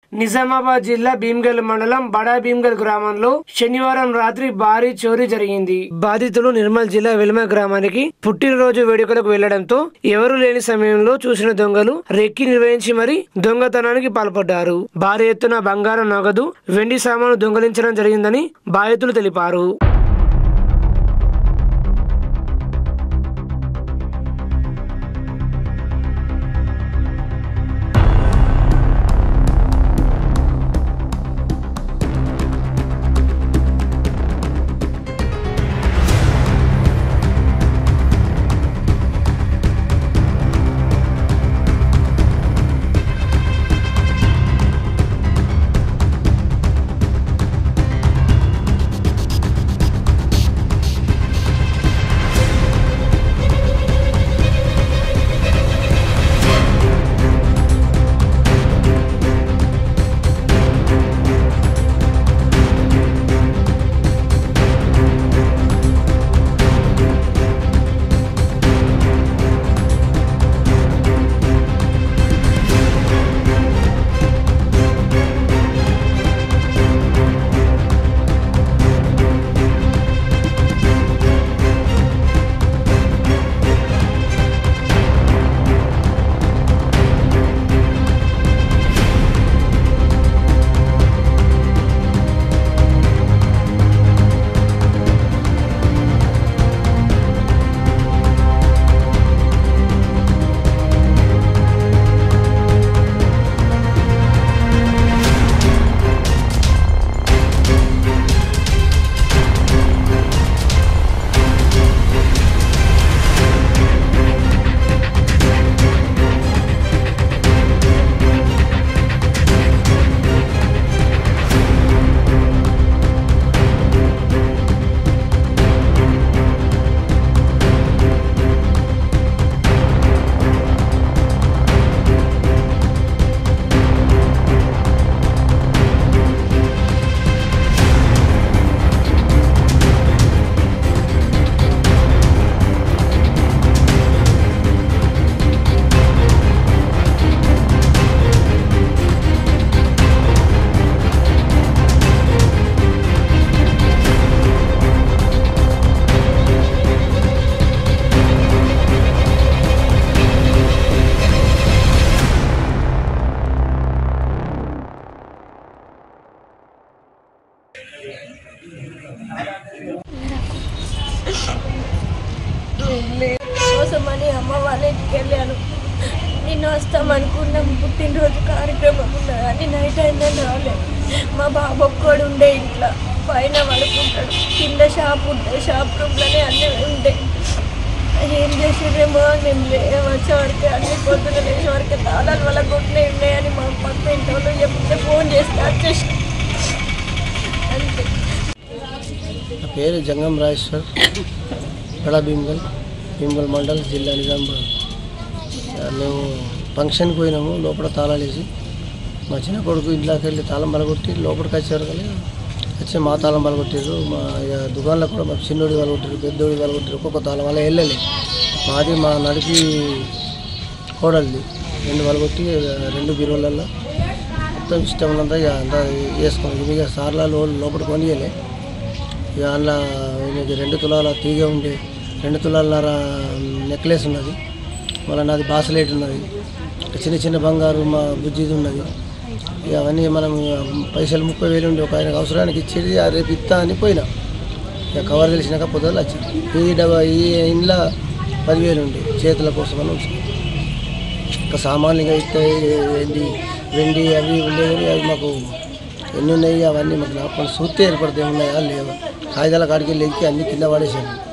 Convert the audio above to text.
నిజామాబాద్ జిల్లా భీమ్గల్ మండలం బడా భీమ్గల్ గ్రామంలో శనివారం రాత్రి భారీ చోరీ జరిగింది బాధితులు నిర్మల్ జిల్లా వెల్మ గ్రామానికి పుట్టినరోజు వేడుకలకు వెళ్లడంతో ఎవరు లేని సమయంలో చూసిన దొంగలు రెక్కి నిర్వహించి మరి దొంగతనానికి పాల్పడ్డారు భారీ ఎత్తున బంగారం నగదు వెండి సామాను దొంగలించడం జరిగిందని బాధితులు తెలిపారు కోసమని అమ్మ వాళ్ళ ఇంటికి వెళ్ళాను నిన్న వస్తామనుకున్నాం పుట్టినరోజు కార్యక్రమం ఉన్నదని నైట్ అయిందని రాలేదు మా బాబు ఒక్కడు ఉండే ఇంట్లో పైన పడుకుంటాడు కింద షాప్ ఉంటాయి షాప్ రూమ్లోనే అన్నీ ఉంటాయి ఏం చేసిరేమో మేము లే వచ్చేవరకు అన్ని పొద్దున లేచేవరకు తాళాలు వల్ల కొట్టినవి ఉన్నాయని మా పక్క ఇంటి వాళ్ళు చెప్తే ఫోన్ చేస్తే వచ్చేసి అంతే నా పేరు జంగం రాజేశ్వర్ బడా భీమ్గల్ భీమ్గల్ మండల్ జిల్లా నిజామాబాద్ ఆ, మేము ఫంక్షన్కి పోయినాము లోపల తాళాలు వేసి మా చిన్న కొడుకు ఇంట్లోకి వెళ్ళి తాళం బలగొట్టి లోపలికి వచ్చేవరకు వచ్చి మా తాళం బలగొట్టారు మా ఇక దుకాణంలో కూడా మా చిన్నోడి బలగొట్టారు పెద్దోడి బలగొట్టారు ఒక్కొక్క తాళం వల్ల వెళ్ళలే మాది మా నడిపి కోడలిది రెండు బలగొట్టి రెండు బీరువులలో మొత్తం ఇష్టం ఉన్నంతా ఇక అంతా వేసుకోండి ఇక సార్ల లోపలికి కొనియలే ఇక అందులో ఈమెకి రెండు తులాల తీగ ఉండి రెండు తులాలన్నర నెక్లెస్ ఉన్నది మళ్ళీ నాది బాసలేట్ ఉన్నది ఇక చిన్న చిన్న బంగారు మా బుజ్జిది ఉన్నది ఇక అవన్నీ మనం పైసలు ముప్పై వేలు ఉండి ఒక ఆయనకు అవసరానికి ఇచ్చేది ఆ రేపు ఇస్తా అని పోయినా ఇక కవర్ తెలిసినాక పొద్దున్న వచ్చింది ఈ డబ్బా ఈ ఇంట్లో పదివేలు ఉండి చేతుల కోసం అని వచ్చింది ఇంకా సామాన్లు ఇంకా ఇస్తే ఏంటి వెండి అవి ఉండేవి కానీ అవి మాకు ఎన్ని ఉన్నాయి అవన్నీ మాకు నాకు చూస్తే ఏర్పడితే ఉన్నాయా లేవా కాగితాల కాడికి వెళ్ళి ఎక్కి అన్ని కింద పడేసాను